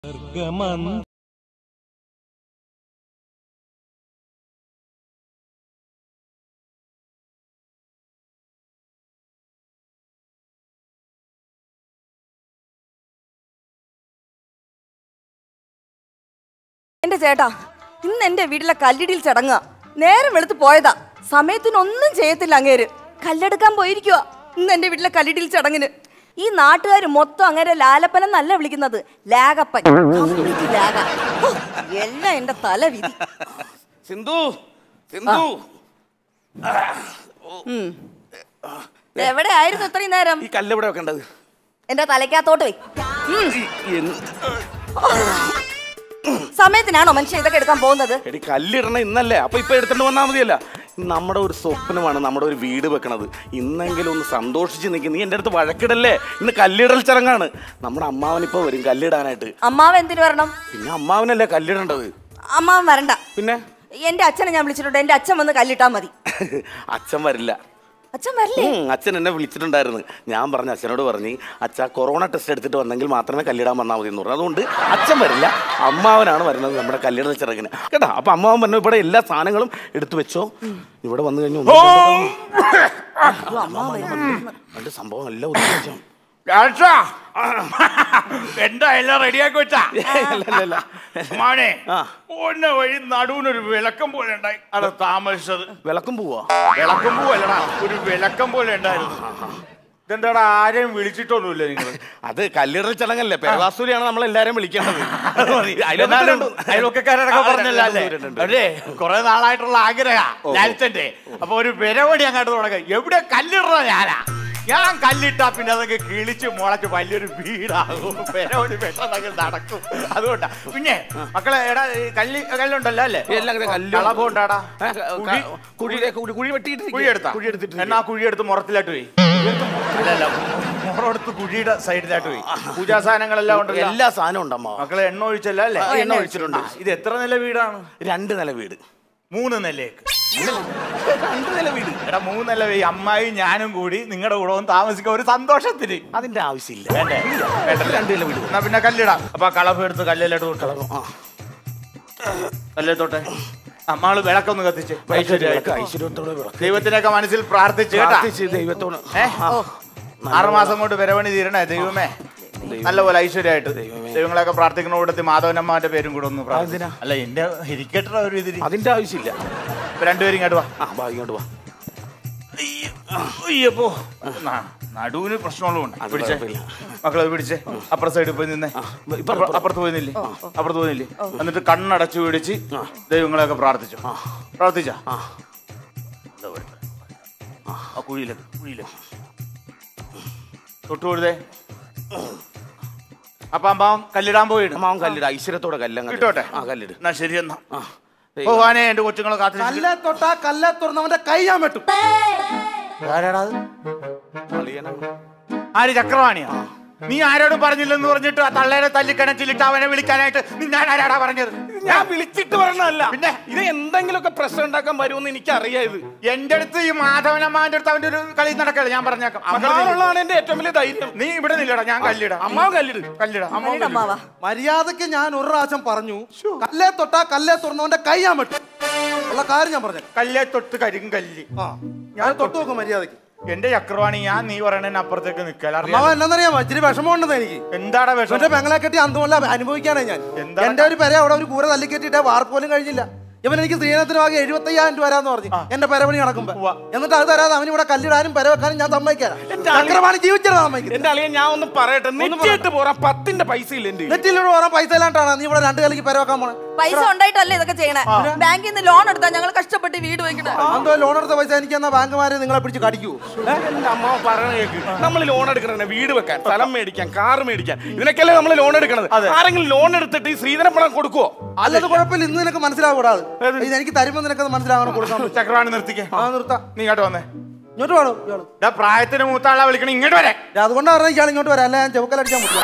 സ്വർഗമന്ത്ര എന്റെ ചേട്ടാ ഇന്ന് എന്റെ വീട്ടിലെ കല്ലിടിയിൽ ചടങ്ങാ നേരം വെളുത്ത് പോയതാ സമയത്തിനൊന്നും ചെയ്യത്തില്ല അങ്ങേര് കല്ലെടുക്കാൻ പോയിരിക്കുക ഇന്ന് എന്റെ വീട്ടിലെ കല്ലിടിയിൽ ചടങ്ങിന് ഈ നാട്ടുകാർ മൊത്തം അങ്ങനെ ലാലപ്പൻ എന്നല്ല വിളിക്കുന്നത് ലാഗപ്പൻ Complete ലാഗ. ഹോ, എല്ലാം എന്റെ തല വിധി സിന്ധു സിന്ധു എവിടെ ആയിരുന്നു ഇത്രയും നേരം ഈ കല്ല് എവിടെ വെക്കേണ്ടത് എന്റെ തലയ്ക്കകത്തോട്ട് പോയി ഈ എന്ത്- സമയത്തിനാണോ മനുഷ്യൻ ഇതൊക്കെ എടുക്കാൻ പോകുന്നത് എടി കല്ലിടണ ഇന്നല്ലേ അപ്പൊ ഇപ്പൊ എടുത്തോണ്ട് വന്നാൽ മതിയല്ല നമ്മുടെ ഒരു സ്വപ്നമാണ് നമ്മുടെ ഒരു വീട് വെക്കണത് ഇന്നെങ്കിലും ഒന്ന് സന്തോഷിച്ച് നിൽക്കും നീ എൻ്റെ അടുത്ത് വഴക്കിടല്ലേ ഇന്ന് കല്ലിടൽ ചടങ്ങാണ് നമ്മുടെ അമ്മാവൻ ഇപ്പൊ വരും കല്ലിടാനായിട്ട് അമ്മാവ് എന്തിനു വരണം പിന്നെ അമ്മാവനല്ലേ കല്ലിടേണ്ടത് അമ്മാവൻ വരണ്ട പിന്നെ എന്റെ അച്ഛനെ ഞാൻ വിളിച്ചിട്ടുണ്ട് എന്റെ അച്ഛൻ വന്ന് കല്ലിട്ടാ മതി അച്ഛൻ വരില്ല അച്ഛൻ വരില്ലേ ഉം, അച്ഛൻ എന്നെ വിളിച്ചിട്ടുണ്ടായിരുന്നു ഞാൻ പറഞ്ഞ അച്ഛനോട് പറഞ്ഞ് അച്ഛ കൊറോണ ടെസ്റ്റ് എടുത്തിട്ട് വന്നെങ്കിൽ മാത്രമേ കല്ലിടാൻ വന്നാൽ മതി എന്ന് പറഞ്ഞു അതുകൊണ്ട് അച്ഛൻ വരില്ല അമ്മാവനാണ് വരുന്നത് നമ്മുടെ കല്യാണ ചടങ്ങിന് കേട്ടാ അപ്പൊ അമ്മാവൻ പറഞ്ഞു ഇവിടെ എല്ലാ സാധനങ്ങളും എടുത്തു വെച്ചോ ഇവിടെ വന്നു കഴിഞ്ഞു രണ്ട് സംഭവം എല്ലാം ഉദ്ദേശിച്ചു രാജാ എന്താ എല്ലാം റെഡിയാക്കി വെച്ചാ അല്ലല്ല മോനെ ആ. ഒന്ന് വഴി നടുവിനൊരു വിളക്കം പോലെ ഉണ്ടായി അത് താമസിച്ചത് വിളക്കും പോവാ വിളക്കം പോവല്ലടാ ഒരു വിളക്കം പോലെ ഉണ്ടായിരുന്നു ഇതെന്താടാ ആരെയും വിളിച്ചിട്ടൊന്നുമില്ല നിങ്ങൾ അത് കല്ലിടൽ ചടങ്ങല്ലേ പേവാസൂരിയാണ് നമ്മൾ എല്ലാരെയും വിളിക്കേണ്ടത് അത് മതി. അതിലൊക്കെ എന്നാലും രണ്ട് അയൽവക്കക്കാരൊക്കെ ആ, പറഞ്ഞല്ലോ അല്ലേ രണ്ട് രണ്ട്. അല്ലേ കുറെ നാളായിട്ടുള്ള ആഗ്രഹ ലാലിച്ചന്റെ അപ്പൊ ഒരു പെരവടി അങ്ങോട്ട് തുടങ്ങി എവിടെ കല്ലിടണ ഞാനാ ഞാൻ കല്ലിട്ടാ പിന്നെ അതൊക്കെ കിളിച്ച് മുളച്ച് വലിയൊരു വീടാകും പെരവടി പെട്ടെന്നൊക്കെ നടക്കും അതുകൊണ്ടാ പിന്നെ മക്കളെ എടാ ഈ കല്ലി കല്ലുണ്ടല്ലോ അല്ലേ എല്ലാം കൂടെ കല്ല്. കളഭം ഉണ്ടാടാ ആ, ക- കുഴി- കുഴിയിലെ കുഴി കുഴി വെട്ടിയിട്ട് കുഴി എടുത്താ കുഴി എടുത്തിട്ട് എന്നാ ആ കുഴി എടുത്ത് മുറത്തിലായിട്ട് പോയി അല്ലല്ല മുറമെടുത്ത് കുഴിയുടെ സൈഡിലായിട്ട് പോയി പൂജാ സാധനങ്ങളെല്ലാം ഉണ്ടല്ലോ എല്ലാ സാധനവും ഉണ്ട് അമ്മ മക്കളെ എണ്ണ ഒഴിച്ചല്ല അല്ലേ ആ, എണ്ണ ഒഴിച്ചിട്ടുണ്ട്. ആ, ഇത് എത്ര നില വീടാണ് രണ്ട് നില വീട് മൂന്ന് നിലയൊക്കെ രണ്ട് നില വീട് എടാ മൂന്ന് നില വീട് അമ്മായി ഞാനും കൂടി നിങ്ങളുടെ കൂടെ ഒന്ന് താമസിക്കാൻ ഒരു സന്തോഷത്തിന് അതിന്റെ ആവശ്യമില്ല വേണ്ടേ വേണ്ടല്ലേ? രണ്ട് നില വീട് എന്നാ പിന്നെ കല്ലിടാം അപ്പൊ ആ കളഫ് എടുത്ത് കല്ലിലോട്ട് തൊട്ടോ ആ കല്ലിലോട്ടെ അമ്മാള് വിളക്കൊന്ന് കത്തിച്ച് ഐശ്വര്യമായിട്ട്. ഐശ്വര്യത്തോടെ വിളക്ക് ദൈവത്തിനൊക്കെ മനസ്സിൽ പ്രാർത്ഥിച്ച് കേട്ടാ പ്രാർത്ഥിച്ച് ദൈവത്തോട് ഏ? ആറുമാസം കൊണ്ട് പെരവണി തീരണേ ദൈവമേ നല്ലപോലെ ഐശ്വര്യമായിട്ട് ദൈവങ്ങളെയൊക്കെ പ്രാർത്ഥിക്കുന്ന കൂട്ടത്തിൽ മാധവനമ്മാന്റെ പേരും കൂടെ ഒന്ന് പ്രാർത്ഥിച്ച്. അതെന്തിനാ? അല്ല എന്റെ ഇരിക്കട്ടെ ഒരു ഇതിൽ അതിന്റെ ആവശ്യമില്ല ഇപ്പൊ രണ്ടുപേരും ഇങ്ങോട്ട് വാ ആ വാ ഇങ്ങോട്ട് വാ അയ്യപ്പോ ന- നടുവിന് പ്രശ്നമുള്ളതുകൊണ്ട് അത് പിടിച്ചേ കുഴപ്പമില്ല. മക്കളെ പിടിച്ചേ അപ്പുറ സൈഡിൽ പോയി നിന്നേ ഇപ്പൊ അപ്പുറ- അപ്പുറത്ത് പോയി നില്ലേ അപ്പുറത്ത് പോയി നില്ലേ എന്നിട്ട് കണ്ണടച്ചു പിടിച്ച് ദൈവങ്ങളെയൊക്കെ പ്രാർത്ഥിച്ചു പ്രാർത്ഥിച്ച ആ ആ കുഴിയിലേക്ക് കുഴിയിലേക്ക് തൊട്ടുകൊടുതേ അപ്പൊ അമ്മാവൻ കല്ലിടാൻ പോയിടും അമ്മാവൻ കല്ലിട് ഐശ്വര്യത്തോടെ കല്ലങ്ങ് കിട്ടോട്ടെ ആ കല്ലിട് എന്നാ ശരി എന്നാ ആ ഭഗവാനെ എന്റെ കൊച്ചുങ്ങളെ കാത്തിരിക്കും കല്ലെ തൊട്ടാ കല്ലെ തുറന്നവന്റെ കൈ ഞാൻ വെട്ടും ആര് ചക്രവാണിയാ നീ ആരോടും പറഞ്ഞില്ലെന്ന് പറഞ്ഞിട്ട് ആ തള്ളേനെ തല്ലിക്കണച്ചിലിട്ട് അവനെ വിളിക്കാനായിട്ട് ഞാൻ ആരാടാ പറഞ്ഞത് ഞാൻ വിളിച്ചിട്ട് പറഞ്ഞല്ല പിന്നെ? ഇത് എന്തെങ്കിലുമൊക്കെ പ്രശ്നം ഉണ്ടാക്കാൻ വരുമെന്ന് എനിക്ക് അറിയാം ഇത് എന്റെ അടുത്ത് ഈ മാധവനമ്മാന്റെ അടുത്ത് അവന്റെ ഒരു കളി നടക്കല്ല ഞാൻ പറഞ്ഞേക്കാം മക്കളെ നീ- അമ്മാവനുള്ളതാണ് എന്റെ ഏറ്റവും വലിയ ധൈര്യം നീ ഇവിടെ നില്ലടാ ഞാൻ കല്ലിടാം അമ്മാവൻ കല്ലിട് കല്ലിടാം വരണ്ട അമ്മാവാ മര്യാദക്ക് ഞാൻ ഒരു പ്രാവശ്യം പറഞ്ഞു കല്ലെ തൊട്ടാ കല്ലെ തുറന്നവന്റെ കൈ ഞാൻ വെട്ടും ഉള്ള കാര്യം ഞാൻ പറഞ്ഞു കല്ലേ തൊട്ട് കരിങ്കല്ലി ആ ഞാൻ തൊട്ട് നോക്കും മര്യാദക്ക് എന്റെ ചക്രവാണി ഞാൻ നീ പറയണതിന് അപ്പുറത്തേക്ക് നിൽക്കല അമ്മാവ എന്നാന്നറിയാമോ ഇച്ചിരി വിഷമമുണ്ടെന്ന് എനിക്ക് എന്താടാ വിഷം ഇവന്റെ പെങ്ങളെ കെട്ടി അന്തമല്ല അനുഭവിക്കാനേ ഞാൻ എന്താണ് എന്റെ ഒരു പെര അവിടെ ഒരു കൂര തല്ലിക്കെട്ടിട്ട് വാർപ്പ് പോലും കഴിഞ്ഞില്ല ഇവൻ എനിക്ക് സ്ത്രീധനത്തിന് ആകെ എഴുപത്തയ്യായിരം രൂപ തരാന്ന് പറഞ്ഞു എന്റെ പെരപണി നടക്കുമ്പോ ഉവ്വ. എന്നിട്ട് അത് തരാതെ അവന് ഇവിടെ കല്ലിടാനും പെര വെക്കാനും ഞാൻ സമ്മതിക്കാം ചക്രവാണി ജീവിച്ചിടാൻ സമ്മതിക്കും എന്റെ അളിയെ ഞാൻ ഒന്ന് പറയട്ടെ നെറ്റിയിട്ട് പോരാ പത്തിന്റെ പൈസ ഇല്ല എന്റെ കയ്യിൽ. നെറ്റിലൂടെ പറയാൻ പൈസ ഇല്ലാണ്ടാണ് നീ ഇവിടെ രണ്ട് കലിക്ക് പെര വെക്കാൻ പോണേ പൈസ ഉണ്ടായിട്ടല്ലേ ഇതൊക്കെ ചെയ്യണേ ബാങ്കിൽ നിന്ന് ലോൺ എടുത്താ ഞങ്ങൾ കഷ്ടപ്പെട്ട് വീട് വെക്കണേ എന്തോ ലോൺ എടുത്ത പൈസ എനിക്ക് എന്നാ ബാങ്കുമാരെ നിങ്ങളെ പിടിച്ച് കടിക്കൂ എന്റെ അമ്മ പറയണ കേക്ക് നമ്മൾ ലോൺ എടുക്കണേ വീട് വെക്കാൻ സ്ഥലം മേടിക്കാൻ കാർ മേടിക്കാൻ ഇതിനൊക്കെയല്ലേ നമ്മൾ ലോൺ എടുക്കണത് ആരെങ്കിലും ലോൺ എടുത്തിട്ട് ഈ ശ്രീധര പണം കൊടുക്കുവോ അല്ലത് കുഴപ്പമില്ല ഇന്ന് നിനക്ക് മനസ്സിലാകൂടാതെ ഇത് എനിക്ക് തരുമ്പോ നിനക്ക് മനസ്സിലാകണം കൊടുക്കാൻ പറ്റും. ചക്രവാണി നിർത്തിക്കേ ആ നിർത്താം നീ ഇങ്ങോട്ട് വന്നേ ഇങ്ങോട്ട് വേണം ഇയാള് ഇതാ പ്രായത്തിന് മൂത്താളെ വിളിക്കണം ഇങ്ങോട്ട് വരെ അതുകൊണ്ടാണ് പറഞ്ഞത് ഇയാൾ ഇങ്ങോട്ട് വരാം അല്ല ഞാൻ ചെവുക്കലടിക്കാൻ പറ്റില്ല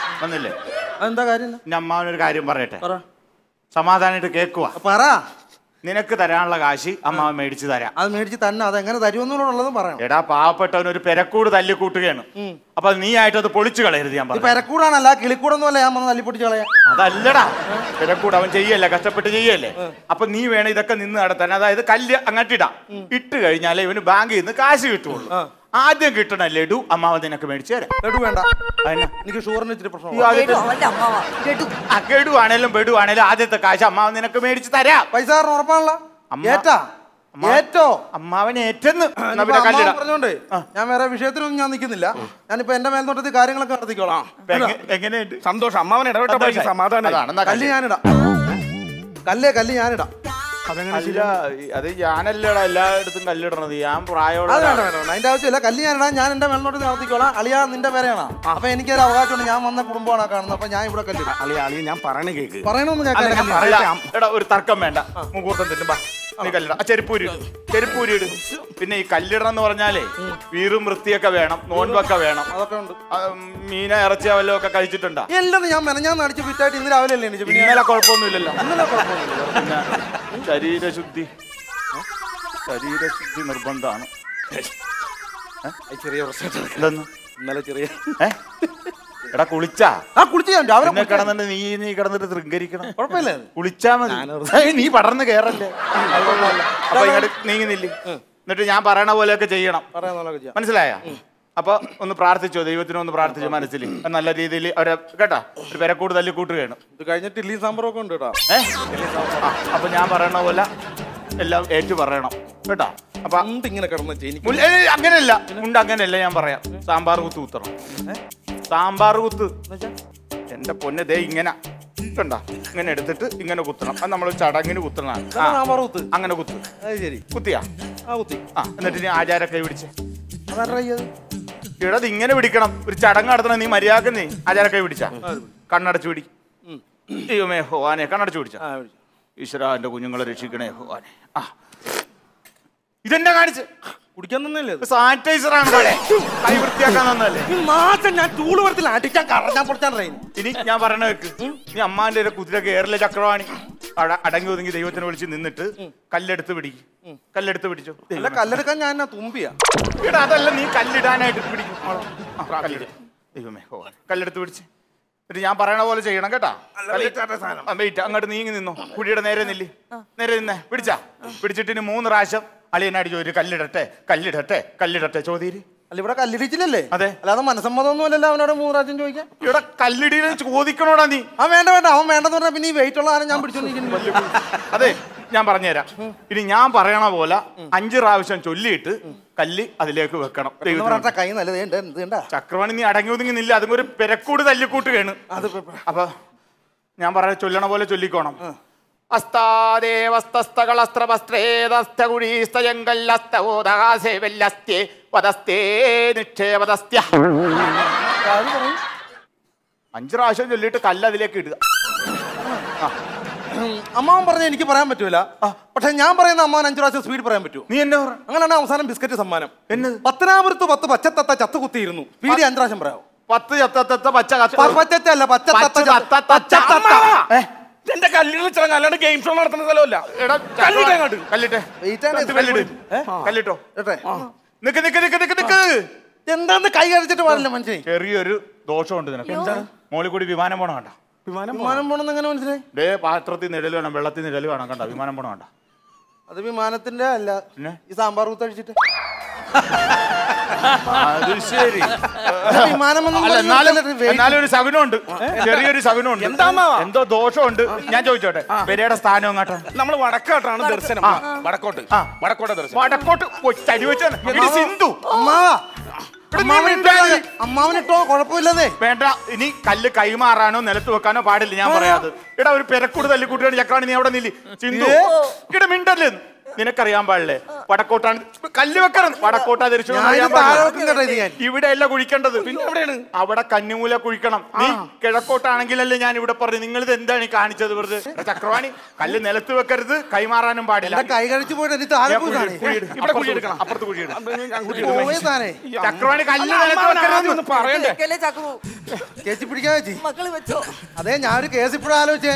വന്നില്ലേ അതെന്താ കാര്യം എന്റെ അമ്മാവനൊരു കാര്യം പറയട്ടെ പറ സമാധാനമായിട്ട് കേക്കുവാ പറ നിനക്ക് തരാനുള്ള കാശ് അമ്മാവൻ മേടിച്ചു തരാം അത് മേടിച്ച് തന്നെ അത് എങ്ങനെ തരുമെന്നുള്ളതും പറയണം എടാ പാവപ്പെട്ടവൻ ഒരു പെരക്കൂട് തല്ലിക്കൂട്ടുകയാണ് അപ്പൊ നീ ആയിട്ട് അത് പൊളിച്ചു കളയരുത് ഞാൻ ഇത് പറഞ്ഞു പെരക്കൂടാണല്ല കിളിക്കൂടൊന്നും അല്ല ഞാൻ വന്ന് തല്ലിപ്പൊട്ടിച്ച് കളയാം അതല്ലടാ പെരക്കൂട് അവൻ ചെയ്യല്ലേ കഷ്ടപ്പെട്ട് ചെയ്യല്ലേ അപ്പൊ നീ വേണം ഇതൊക്കെ നിന്ന് നടത്താൻ അതായത് കല്ല് അങ്ങോട്ടിടാം ഇട്ട് കഴിഞ്ഞാലേ ഇവന് ബാങ്കിൽ നിന്ന് കാശ് കിട്ടുള്ളൂ ആദ്യം കിട്ടണ ലഡു അമ്മാവൻ നിനക്ക് മേടിച്ചു തരാം ലഡു വേണ്ട അതിന് എനിക്ക് ഷുഗറിന് ഇച്ചിരി ഈ പ്രശ്നമാണ് ആദ്യത്തെ ലഡു, അവന്റെ അമ്മാവാ ലഡു ആ ഗഡുവാണേലും ബെഡുവാണേലും ആദ്യത്തെ കാശ് അമ്മാവൻ നിനക്ക് മേടിച്ചു തരാം പൈസ കാരണം ഉറപ്പാണല്ലോ അമ്മ- ഏറ്റാ അമ്മ- ഏറ്റോ അമ്മാവൻ ഏറ്റെന്ന് എന്നാ ഇനിയിപ്പോ പിന്നെ അമ്മാവൻ കല്ലിടാം പറഞ്ഞോണ്ട് ഞാൻ വേറെ വിഷയത്തിനൊന്നും ഞാൻ നിൽക്കുന്നില്ല ഞാനിപ്പോ എന്റെ മേൽനോട്ടത്തിൽ കാര്യങ്ങളൊക്കെ നടത്തിക്കോളാം ഇപ്പൊ എങ്ങ- എങ്ങനെയുണ്ട് സന്തോഷം അമ്മാവൻ ഇടപെട്ടപ്പോൾ എനിക്ക് സമാധാനം അതാണ് എന്നാ കല്ല് കല്ല്. ഞാനിടാം കല്ലേ കല്ല് ഞാനിടാം അല്ല അത് ഞാനല്ലടാ എല്ലായിടത്തും കല്ലിടണത് ഞാൻ പ്രായമുള്ള അത് വേണ്ട വേണ്ട വേണ്ട. അതിന്റെ ആവശ്യമില്ല കല്ല് ഞാനിടാം ഞാൻ എന്റെ മേൽനോട്ടത്തിൽ നടത്തിക്കോളാം അളിയാ നിന്റെ പേരെയാണ് അപ്പൊ എനിക്കൊരു അവകാശമുണ്ട് ഞാൻ വന്ന കുടുംബമാണ് ആ കാണുന്നത് അപ്പൊ ഞാൻ ഇവിടെ കല്ലിടാം അളി അളി ഞാൻ പറയണ കേക്ക് പറയണമെന്ന് അല്ല, ഞാൻ കേൾക്കാൻ പറയാം. അല്ല, എടാ ഒരു തർക്കം വേണ്ട മുഹൂർത്തം തെറ്റും ബാ നീ കല്ലിട ആ ചെരുപ്പൂരി ഇട് ചെരുപ്പൂരി ഇട് പിന്നെ ഈ കല്ലിടണം എന്ന് പറഞ്ഞാലേ വീറും വൃത്തിയൊക്കെ വേണം നോൻപൊക്കെ വേണം അതൊക്കെ ഉണ്ട് ആ, മീന ഇറച്ചിയ വല്ലതും ഒക്കെ കഴിച്ചിട്ടുണ്ടാ എല്ലാം ഞാൻ മെനഞ്ഞാന്ന് അടിച്ച് ഫിറ്റായിട്ട് ഇന്ന് രാവിലെ അല്ലേ എണീച്ചത്? പിന്നെ ഇന്നലെ കുഴപ്പമൊന്നുമില്ലല്ലോ ഇന്നലെ കുഴപ്പമൊന്നുമില്ല. പിന്നെ ശരീരശുദ്ധി ശരീരശുദ്ധി നിർബന്ധമാണ് അത് ചെറിയ പ്രശ്നം എന്തെന്ന് ഇന്നലെ ചെറിയ ഏ എടാ കുളിച്ചാ ആ കുളിച്ച് ഞാൻ രാവിലെ പിന്നെ കുളിച്ച്. കിടന്നിട്ട് നീ നീ കിടന്നിട്ട് ശൃംഗരിക്കണം കുഴപ്പമില്ല കുളിച്ചാ മതി ഏയ്, നീ പടർന്ന് കേറല്ലേ അപ്പൊ ഇങ്ങോട്ട് നീങ്ങുന്നില്ലേ എന്നിട്ട് ഞാൻ പറയണ പോലെയൊക്കെ ചെയ്യണം പറയാന്നുള്ളതൊക്കെ ചെയ്യാം മനസ്സിലായ അപ്പൊ ഒന്ന് പ്രാർത്ഥിച്ചോ ദൈവത്തിനെ ഒന്ന് പ്രാർത്ഥിച്ചു മനസ്സിൽ നല്ല രീതിയിൽ അവരെ കേട്ടാ ഒരു പെരക്കൂട് തല്ലി കൂട്ടുകയാണ് ഇത് കഴിഞ്ഞിട്ട് ഇഡ്ലി സാമ്പാറും ഒക്കെ ഉണ്ട് കേട്ടോ ഏ ആ, അപ്പൊ ഞാൻ പറയണ പോലെ എല്ലാം ഏറ്റു പറയണം കേട്ടാ അപ്പൊ ഉണ്ട് ഇങ്ങനെ കിടന്ന് എനിക്ക് മുല്ല- ഏയ്, അങ്ങനെയല്ല ഉണ്ട് അങ്ങനെയല്ല ഞാൻ പറയാം സാമ്പാർ കുത്ത് കുത്തണം സാമ്പാർ കുത്ത് എന്റെ പൊന്നെ ദേ ഇങ്ങനെ കണ്ട ഇങ്ങനെ എടുത്തിട്ട് ഇങ്ങനെ കുത്തണം അത് നമ്മൾ ചടങ്ങിന് കുത്തണം ഇതാണ് സാമ്പാർ കുത്ത് അങ്ങനെ കുത്ത് അത് ശരി കുത്തിയാ ആ കുത്തി ആ എന്നിട്ട് നീ ആചാര കൈ പിടിച്ച് അതാരാ ചെയ്തത് ഇടത് ഇങ്ങനെ പിടിക്കണം ഒരു ചടങ്ങ് നടത്തണം നീ മര്യാദക്ക് നീ ആചാര കൈ പിടിച്ച കണ്ണടച്ചു പിടി ദൈവമേ ഹോവാനെ കണ്ണടച്ചു പിടിച്ച ആ പിടിച്ചു. ഈശ്വര എന്റെ കുഞ്ഞുങ്ങളെ രക്ഷിക്കണേ ഹോവാനെ ആ ഇതെന്നെ കാണിച്ച് കുടിക്കാൻ തന്നെയല്ലേ ഇത്? സാനിറ്റൈസർ ആണ് ഇവിടെ. കൈ വൃത്തിയാക്കാൻ തന്നല്ലേ ഈ മാസം ഞാൻ ടൂള് വരത്തിൽ അടിക്കാൻ കറഞ്ഞാൻ പൊടിച്ചാൻ ട്രെയിൻ ഇനി ഞാൻ പറയണ കേക്ക് നീ അമ്മാന്റെ ഒരു കുതിര കേരള ചക്രവാണി അട- അടങ്ങി ഒതുങ്ങി ദൈവത്തിനെ വിളിച്ച് നിന്നിട്ട് കല്ലെടുത്ത് പിടിക്കും കല്ലെടുത്ത് പിടിച്ചു അല്ല കല്ലെടുക്കാൻ ഞാൻ എന്നാ തുമ്പിയാ എടാ അതല്ല നീ കല്ലിടാനായിട്ട് പിടിക്കും മോളെ. ആ, കല്ലിട് ദൈവമേ ഓ കല്ലെടുത്ത് പിടിച്ച് എന്നിട്ട് ഞാൻ പറയണ പോലെ ചെയ്യണം കേട്ടാ വെയിറ്റ് അങ്ങോട്ട് നീങ്ങി നിന്നോ കുഴിയുടെ നേരെ നില്ല് നേരെ നിന്നേ പിടിച്ചാ പിടിച്ചിട്ട് ഇനി മൂന്ന് പ്രാവശ്യം അളിയനാടി ചോദിച്ചു കല്ലിടട്ടെ കല്ലിടട്ടെ കല്ലിടട്ടെ ചോദ്യം അല്ല ഇവിടെ കല്ലിടിച്ചില്ലല്ലേ അതെ. അല്ലാതെ മനസ്സമ്മതമൊന്നും അല്ലല്ലോ അവനോട് മൂന്ന് പ്രാവശ്യം ചോദിക്കാൻ ഇവിടെ കല്ലിടിയിൽ ചോദിക്കണോടാ നീ ആ വേണ്ട വേണ്ട അവൻ വേണ്ടെന്ന് പറഞ്ഞാൽ പിന്നെ ഈ വെയിറ്റ് ഉള്ള ആരും ഞാൻ പിടിച്ചോണ്ടിരിക്കുന്നു അതെ ഞാൻ പറഞ്ഞുതരാം ഇനി ഞാൻ പറയണ പോലെ അഞ്ച് പ്രാവശ്യം ചൊല്ലിയിട്ട് കല്ല് അതിലേക്ക് വെക്കണം ദൈവത്തിന് പറഞ്ഞ കൈ നല്ലത് ഉണ്ട് എന്ത് കണ്ടാ ചക്രവാണി നീ അടങ്ങി ഒതുങ്ങി നില്ല അതും ഒരു പെരക്കൂട് തല്ലിക്കൂട്ടുകയാണ് അത് ഇപ്പൊ- ഇപ്പൊ- അപ്പൊ ഞാൻ പറയ ചൊല്ലണ പോലെ ചൊല്ലിക്കോണം അസ്താദേവസ്തസ്ഥകളസ്ത്രപസ്ത്രേതസ്ഥകുടീസ്തയങ്കല്ലസ്തോദാസേവല്ലസ്തേ വദസ്തേ നിക്ഷേപദസ്ത്യ അഞ്ച് പ്രാവശ്യം ചൊല്ലിയിട്ട് കല്ല് അതിലേക്ക് ഇടുക ഉം, അമ്മാവൻ പറഞ്ഞ എനിക്ക് പറയാൻ പറ്റൂല പക്ഷെ ഞാൻ പറയുന്ന അമ്മാവൻ അഞ്ചു പ്രാവശ്യം സ്പീഡ് പറയാൻ പറ്റൂ നീ എന്നെ പറ അങ്ങനെയാണ് അവസാനം ബിസ്ക്കറ്റ് സമ്മാനം എന്നത്? പത്തനാപുരത്ത് പത്ത് പച്ചത്തത്ത ചത്ത് കുത്തിയിരുന്നു സ്പീഡ് അഞ്ചു പ്രാവശ്യം പറയാം പത്ത് ചത്തത്ത പച്ച കച്ച പച്ചത്തല്ല പച്ചത്തത്ത പച്ച ചത്ത്- തത്ത തച്ച അമ്മാവാ! ഏ? എന്റെ കല്ലിടൽ ചടങ്ങ് അല്ലാണ്ട് ഗെയിം ഷോ നടത്തുന്ന സ്ഥലമല്ല എടാ, കല്ലിട്ട് അങ്ങോട്ട്. കല്ലിട്ടെ Wait ആണ് ഇത് കല്ലിട് ഏ? കല്ലിട്ടോ കേട്ടെ നിക്ക് നിക്ക് നിക്ക് നിക്ക് നിക്ക് എന്താന്ന് കൈ കഴിച്ചിട്ട് പാടില്ല മനുഷ്യനെ ചെറിയൊരു ദോഷമുണ്ട് നിനക്ക് മോളിൽ കൂടി വിമാനം പോണ കണ്ട വിമാനം വിമാനം പോണെന്ന് എങ്ങനെ മനസ്സിലായി ഡേ പാത്രത്തിൽ നിഴൽ വേണം വെള്ളത്തിൽ നിഴൽ വേണം കണ്ട വിമാനം പോണ കണ്ട അത് വിമാനത്തിന്റെ അല്ല പിന്നെ? ഈ സാമ്പാർ കുത്തഴിച്ചിട്ട് അത് ശരി വിമാനം ഒന്നും അല്ല പറഞ്ഞ് എന്നാലും നിർത്തല്ലേ, wait. എന്നാലും ഒരു ശകുനമുണ്ട് ചെറിയൊരു ശകുനമുണ്ട് എന്താ അമ്മാവാ? എന്തോ ദോഷമുണ്ട് ഞാൻ ചോദിച്ചോട്ടെ പെരയുടെ സ്ഥാനം എങ്ങോട്ടാ നമ്മൾ വടക്കോട്ടാണ് ദർശനം വടക്കോട്ട് ആ. വടക്കോട്ട ദർശനം വടക്കോട്ട് ചടി വെച്ചാണ് സിന്ധു അമ്മാവാ ഇവിടെ നീ അമ്മാവൻ മിണ്ടാതെ. ഇട്ടോ അമ്മാവൻ ഇട്ടോ കുഴപ്പമില്ലതേ വേണ്ട ഇനി കല്ല് കൈമാറാനോ നിലത്ത് വെക്കാനോ പാടില്ല ഞാൻ പറയാത് എടാ ഒരു പെരക്കൂട് തല്ലിക്കൂട്ടുകയാണ് ചക്രാണി നീ അവിടെ നില്ല് ചിന്തു ഇട മിണ്ടല്ലേ നിനക്കറിയാൻ പാടില്ലേ വടക്കോട്ടാണ് കല്ല് വെക്കണം വടക്കോട്ടാ ധരിച്ചു ഞാൻ ഇത് താഴെ വെക്കും കേട്ടോ ഇത് ഞാൻ ഇവിടെ അല്ല കുഴിക്കേണ്ടത് പിന്നെ എവിടെയാണ് അവിടെ കന്നിമൂല കുഴിക്കണം നീ കിഴക്കോട്ടാണെങ്കിലല്ലേ ഞാൻ ഇവിടെ പറഞ്ഞു നിങ്ങൾ ഇത് എന്താണ് ഈ കാണിച്ചത് വെറുതെ എടാ ചക്രവാണി കല്ല് നിലത്ത് വെക്കരുത് കൈമാറാനും പാടില്ല എന്റെ കൈ കഴിച്ചു പോയിട്ട് എനിക്ക് താഴെ ഞാൻ പോയി കുഴി- താനേ. കുഴിയിട്. ഇവിടെ അപ്പുറത്ത് കുഴിയെടുക്കണം. അപ്പുറത്ത് കുഴിയിട് ഞാൻ കൂട്ടി പോയി താനേ ചക്രവാണി കല്ല് അല്ല, നിലത്ത് അമ്മാവൻ ആദ്യം ഒന്ന് വെക്കരുത് പറയണ്ടേ വെക്കല്ലേ ചക്രു ചേച്ചി പിടിക്കാൻ വെച്ചി മക്കള് വെച്ചോ അതെ ഞാൻ ഒരു കേസ് ഇപ്പോഴും ആലോചിച്ചേ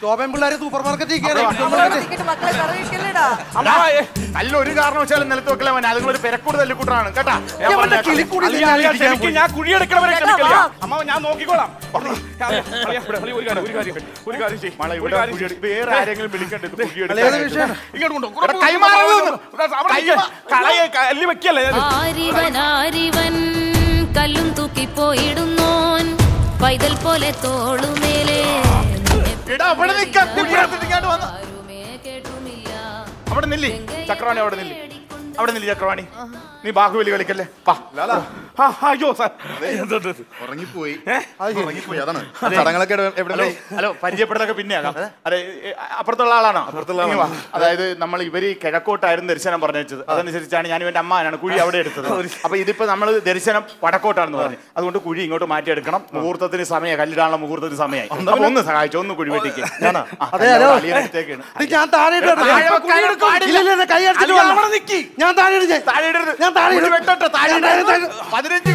ശോഭൻ പിള്ളേരെ സൂപ്പർ മാർക്കറ്റിൽ ടിക്കറ്റ് മക്കളെ കറിയിക്കല്ലേടാ അമ്മാവേ അല്ല ഒരു കാരണവശാലും നിലത്ത് വെക്കല അവൻ അതുങ്ങൾ ഒരു പെരക്കൂട് തല്ലിക്കൂട്ടാണ് കേട്ടാ ഞാൻ എവന്റെ പറഞ്ഞേക്കാം. കിളിക്കൂടി അളിയാ, അളിയാ, ക്ഷമിക്ക്, ഞാൻ കുഴിയെടുക്കണവരെ ചേട്ടാ, ക്ഷമിക്കില്ല വാ. അമ്മാവ ഞാൻ നോക്കിക്കോളാം അളിയാ, അളിയാ, ഇവിടെ, അളിയാ, ഒരു കാര്യം ഒരു കാര്യം ഒരു കാര്യം ചെയ്യ്. മളെ, ഒരു ഇവിടെ കാര്യം കുഴി ചെയ്യ്. എടു- വേറെ ആരെങ്കിലും വിളിക്കണ്ടേ ഇത് കുഴി അളിയാ, ഇത് എടുക്കാൻ? വിഷയം. ഇങ്ങോട്ട് കൊണ്ടോ ഇവിടെ കൈമാറരുത്. അവിടെ നിൽക്ക്. കളയെ കല്ലി വെക്കല്ലേ ഞാൻ ആരിവൻ ആരിവൻ കല്ലും തൂക്കി പോയിടുന്നോൻ പൈതൽ പോലെ തോളുമേലെ നിന്നെ എടാ, അവിടെ നിൽക്കാം. കുഴി എടുത്തിട്ട് ഇങ്ങോട്ട് വന്ന്. ആരുമേ കേട്ടുമില്ല അവിടെ നില്ലി ചക്രവാണി അവിടെ നില്ലി അവിടെ നില്ലി ചക്രവാണി നീ ബാഹുബലി കളിക്കല്ലേ പാ ആ, അയ്യോ സാർ എന്ത്, എന്ത്, എന്ത്? ഉറങ്ങിപ്പോയി ഏ? ഉറങ്ങിപ്പോയി അതാണ് ചടങ്ങളൊക്കെ എവിടെ- എവിടെ ഹലോ ഹലോ പരിചയപ്പെടലൊക്കെ പിന്നെ ആകാം അതെ ഏ, അപ്പുറത്തുള്ള ആളാണോ അപ്പുറത്തുള്ള ഇങ്ങ് വാ. അതായത് നമ്മൾ ഇവര് ഈ കിഴക്കോട്ടായിരുന്നു ദർശനം പറഞ്ഞു വെച്ചത് അതനുസരിച്ചാണ് ഞാൻ ഇവന്റെ അമ്മാനാണ് കുഴി അവിടെ എടുത്തത് അപ്പൊ ഇതിപ്പോ നമ്മൾ ദർശനം വടക്കോട്ടാണെന്ന് പറഞ്ഞു അതുകൊണ്ട് കുഴി ഇങ്ങോട്ട് മാറ്റിയെടുക്കണം മുഹൂർത്തത്തിന് സമയം കല്ലിടാനുള്ള മുഹൂർത്തത്തിന് സമയമായി അപ്പൊ ഒന്ന് സഹായിച്ചു ഒന്ന് കുഴി വെട്ടിക്ക് ഞാനാ? ആ, അതെ, ഹലോ. അളിയനെ എടുത്തേക്കാണ്. ഞാൻ താഴെ ഇട്ടോ താഴെ വെക്കാനും പാടില്ല. ഇല്ല, ഇല്ല, ഇല്ല, കൈ അടിച്ചിട്ട് അളിയ, വരണം. അവിടെ നിക്ക്. ഞാൻ താഴെ ഇടും ഞാൻ. താഴെ ഇടരുത്. ഞാൻ താഴെ കുഴി ഇടും. വെട്ടട്ടെ, താഴെ ഞാൻ താഴെ ഇടരുത്. ഇടും. പതിനഞ്ച്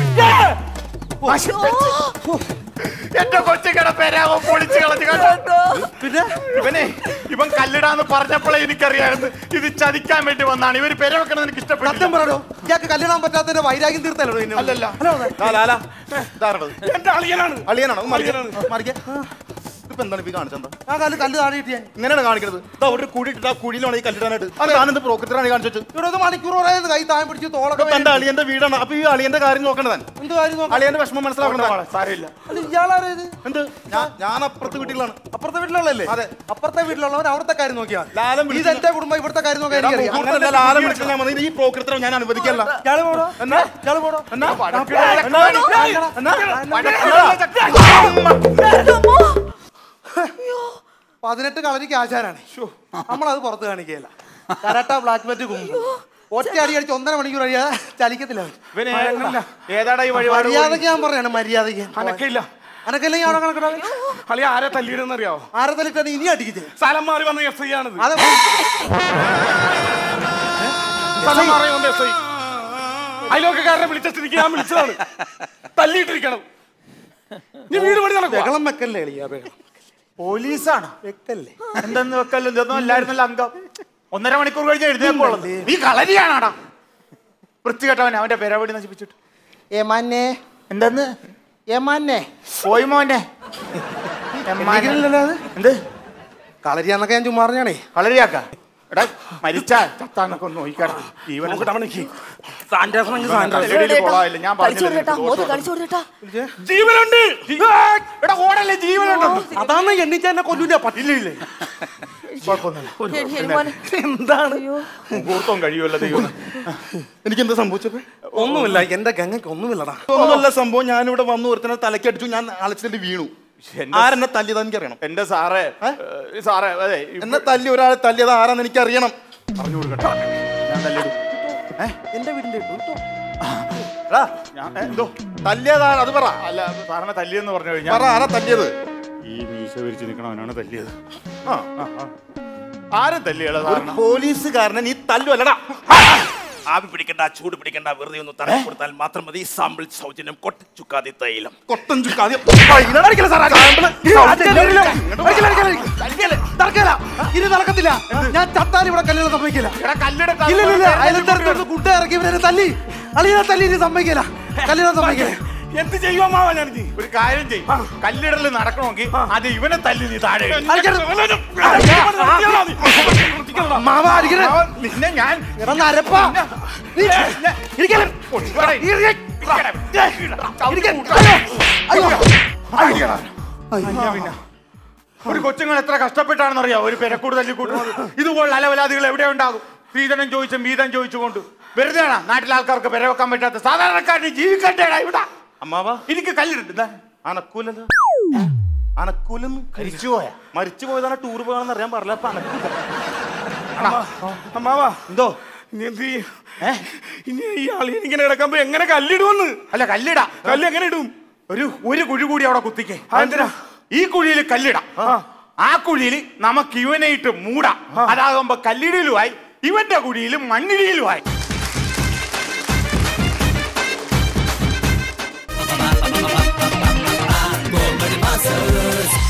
എന്റെ കൊച്ചുകട പേരാകോ പൊളിച്ചു കളഞ്ഞു കേട്ടോ പിന്നെ ഇവനെ ഇവൻ കല്ലിടാന്ന് പറഞ്ഞപ്പോഴേ എനിക്കറിയായിരുന്നു ഇത് ചതിക്കാൻ വേണ്ടി വന്നാണ് ഇവര് പെര വെക്കണത് എനിക്ക് സത്യം ഇഷ്ടപ്പെട്ടില്ല പറയണോ ഇയാൾക്ക് കല്യാണം പറ്റാത്തതിന്റെ വൈരാഗ്യം തീർത്തല്ലോ ഇന്നെ അല്ലല്ല. ഹലോ അതെ. ലാ, ലാ, ലാ. ഇതാരടത്? എന്റെ അളിയനാണ് അളിയനാണോ ഒന്ന് മറിക്ക്. മറിക്ക്. ഇതിപ്പോ എന്താണ് ഇപ്പൊ ഈ കാണിച്ചത് ആ കല്ല് കല്ല് താഴെ ഇട്ടിയാ ഇങ്ങനെയാണ് കാണിക്കുന്നത് ഇതാ ഒരു കുഴി ഇട്ടിട്ട് ആ കുഴിയിലാണ് ഈ കല്ലിടാനായിട്ട് അത് ഞാനെന്ത് പ്രോക്കത്തിലാണ് കാണിച്ചു ഇവിടെ ഒരു മണിക്കൂർ പറയാതെ കൈ താഴെ പിടിച്ച് തോളൊക്കെ ഇപ്പൊ എന്റെ അളിയന്റെ വീടാണ് അപ്പൊ ഈ അളിയന്റെ കാര്യം നോക്കണ്ട താൻ എന്ത് കാര്യം നോക്കാം അളിയന്റെ വിഷമം മനസ്സിലാക്കണ്ട സാരമില്ല അല്ല ഇയാളാരാ ഇത് എന്ത് ഞാൻ ഞാൻ അപ്പുറത്ത് വീട്ടിലാണ് അപ്പുറത്തെ വീട്ടിലുള്ളല്ലേ അതെ. അപ്പുറത്തെ വീട്ടിലുള്ളവർ അവിടുത്തെ കാര്യം നോക്കിയാൽ ലാലം ഇത് വിളിച്ചു. എന്റെ കുടുംബം ഇവിടുത്തെ കാര്യം നോക്കാൻ എനിക്കറിയാം അങ്ങനല്ല ലാലം വിളിച്ചാൽ ഞാൻ വന്നത് ഈ പ്രോക്കൃതം ഞാൻ അനുവദിക്കല്ല ഇയാള് പോടോ എന്നാ? ഇയാള് പോടോ എന്നാ? പതിനെട്ട് കളരിക്ക് ആശാരാണ് നമ്മളത് പുറത്ത് കാണിക്കുകയല്ല കരാട്ട ബ്ലാക്ക് ബെറ്റ് കുമ്പ് ഒറ്റ അടി അടിച്ച് ഒന്നര മണിക്കൂർ അടിയാ ചലിക്കത്തില്ല അവൻ. ഇവനെ ഏതാടാ ഈ വഴിപാട് മര്യാദക്ക് ഞാൻ പറയാണ് മര്യാദക്ക് അനക്കില്ല അനക്കല്ലെങ്കിൽ അവിടെ കണക്കിടാതെ അളിയ ആരെ തല്ലിയിടെന്ന് അറിയാവോ ആരെ തല്ലിട്ടാണ് ഇനി അടിക്കിച്ചേ സ്ഥലം മാറി വന്ന എസ് ഐ ആണിത് അത് സ്ഥലം മാറി വന്ന എസ് ഐ അയലോക്കാരനെ വിളിച്ച സ്ഥിതിക്ക് ഞാൻ വിളിച്ചതാണ് തല്ലിയിട്ടിരിക്കണം നീ വീട് പണി നടക്കുക ബഹളം വെക്കല്ലേ എളിയാ ബഹളം പോലീസാണ് വെക്കല്ലേ എന്തെന്ന് വെക്കല്ലോ ഇതൊന്നും അല്ലായിരുന്നല്ലോ അംഗം ഒന്നര മണിക്കൂർ കഴിഞ്ഞ് എഴുന്നേക്കുള്ളത് നീ കളരിയാണാടാ വൃത്തികെട്ടവൻ അവന്റെ പെരവടി നശിപ്പിച്ചിട്ട് ഏ മന്നെ എന്തെന്ന് ഏ മന്നെ പോയി മോനെ എമ്മാനെ. ഇല്ലല്ലോ അത് എന്ത് കളരിയാന്നൊക്കെ ഞാൻ ചുമ്മാ പറഞ്ഞാണേ കളരിയാക്ക എടാ മരിച്ച ചത്താന്നൊക്കെ ഒന്ന് നോക്കിക്കാടാ ജീവൻ നോക്കട്ടെ അവനിക്ക് സാനിറ്റൈസർ ആണെങ്കിൽ സാനിറ്റൈസർ. വെളിയിൽ കൊള്ളാമില്ല ഞാൻ കളിച്ചു പറഞ്ഞില്ലേ കൊടുത്തേട്ടാ നിനക്ക് മോത്ത് ദോഷം. കളിച്ചു കൊടുത്തേട്ടാ ജീവനുണ്ട് എടാ ഓടല്ലേ ജീവനുണ്ടെന്ന് അതാണ് എണ്ണിച്ച എന്നെ കൊല്ലൂല പറ്റില്ലേ കുഴപ്പമൊന്നുമില്ല ശരി, ശരി മോനെ. എന്താണ് അയ്യോ മുഹൂർത്തം കഴിയുമല്ലോ ദൈവം എനിക്ക് എന്താ സംഭവിച്ചപ്പോ ഒന്നുമില്ല എന്റെ ഗംഗയ്ക്ക് ഒന്നുമില്ലടാ ഒന്നുമല്ല സംഭവം ഞാനിവിടെ വന്നു ഒരുത്തനെ തലക്കടിച്ചു ഞാൻ അലച്ചിട്ട് വീണു എന്റെ- ആരെന്നെ തല്ലിയതാ എനിക്കറിയണം എന്റെ സാറേ ഏ, സാറേ അതെ എന്നെ തല്ലി ഒരാളെ തല്ലിയത് ആരാന്ന് എനിക്കറിയണം പറഞ്ഞു കൊടുക്കട്ടെ ഞാൻ തല്ലിടും എന്റെ വീടിന്റെ ഇട്ടു കേട്ടോ എടാ, ഞാൻ ഏ, എന്തോ തല്ലിയതാ അത് പറ അല്ല സാറിനെ തല്ലിയെന്ന് പറഞ്ഞു പറ കഴിഞ്ഞാൽ ആരാ തല്ലിയത് ഈ മീശ വിരിച്ച് നിൽക്കണവനാണ് തല്ലിയത് ആ ആ, ആ. ആരും തല്ലിയടാ ഒരു സാറിനെ പോലീസുകാരനെ നീ തല്ലുവല്ലടാ ആവി പിടിക്കണ്ട ചൂട് പിടിക്കണ്ട വെറുതെ ഒന്ന് തടയി കൊടുത്താൽ മാത്രം മതി സാമ്പിൾ സൗജന്യം കൊട്ടച്ചുക്കാതി തൈലം കൊട്ടൻ ചുക്കാതി ഇനി നടക്കത്തില്ല ഞാൻ ചത്താൻ ഇവിടെ കല്യാണം സമ്മതിക്കില്ല എടാ കല്ലിട ഇല്ല ഇല്ല, ഇല്ല അയലത്തടുത്ത് കുട്ട ഇറക്കി ഇവരെ തല്ലി അളിയെ തല്ലി ഇനി സമ്മതിക്കില്ല കല്യാണം സമ്മതിക്കില്ല എന്ത് ചെയ്യുമാവാ ഞാൻ ഒരു കാര്യം ചെയ്യും കല്ലിടൽ നടക്കണമെങ്കിൽ അത് ഇവനെ തല്ലി നീ താഴെ ഇട്. മാമ അടിക്കണേ അവൻ നിന്നെ ഞാൻ എടാ നരപ്പാ നീ ഇരിക്കല്ലേ ഇവിടെ ഇരിക്കടാ. ഇരിക്കാൻ. അയ്യോ. അയ്യോ. പിന്നെ. ഒരു കൊച്ചുങ്ങൾ എത്ര കഷ്ടപ്പെട്ടാണെന്നറിയാം ഒരു പെരക്കൂട് തല്ലിക്കൂട്ടുന്നത് ഇതുപോലുള്ള അലവലാദികൾ എവിടെ ഉണ്ടാകും സ്ത്രീധനം ചോദിച്ചും വീതം ചോദിച്ചുകൊണ്ട് വെറുതെ ആണ് നാട്ടിലെ ആൾക്കാർക്ക് പെര വെക്കാൻ പറ്റാത്ത സാധാരണക്കാരന് ജീവിക്കണ്ടേടാ ഇവിടെ അമ്മാവാ എനിക്ക് കല്ലിടുണ്ട് അനക്കൂലല്ലോ അനക്കൂലെന്ന് മരിച്ചു പോയാ മരിച്ചു പോയതാണ് ടൂർ പോകാണെന്ന് അറിയാൻ പാടില്ല അപ്പൊ അനക്കൂല അമ്മാവാ എന്തോ ഇനി എന്ത് ചെയ്യും ഇനി ഈ ആളിനെ ഇങ്ങനെ കിടക്കുമ്പോ എങ്ങനെ കല്ലിടുവന്ന് അല്ല കല്ലിടാ കല്ല് എങ്ങനെ ഇടും ഒരു ഒരു കുഴി കൂടി അവിടെ കുത്തിക്കേ എന്തിനാ? ഈ കുഴിയിൽ കല്ലിടാം ആ കുഴിയിൽ നമുക്ക് ഇവനെ ഇട്ട് മൂടാം അതാകുമ്പോ കല്ലിടയിലുമായി ഇവന്റെ കുഴിയിലും മണ്ണിടിയിലുമായി Bomba de massas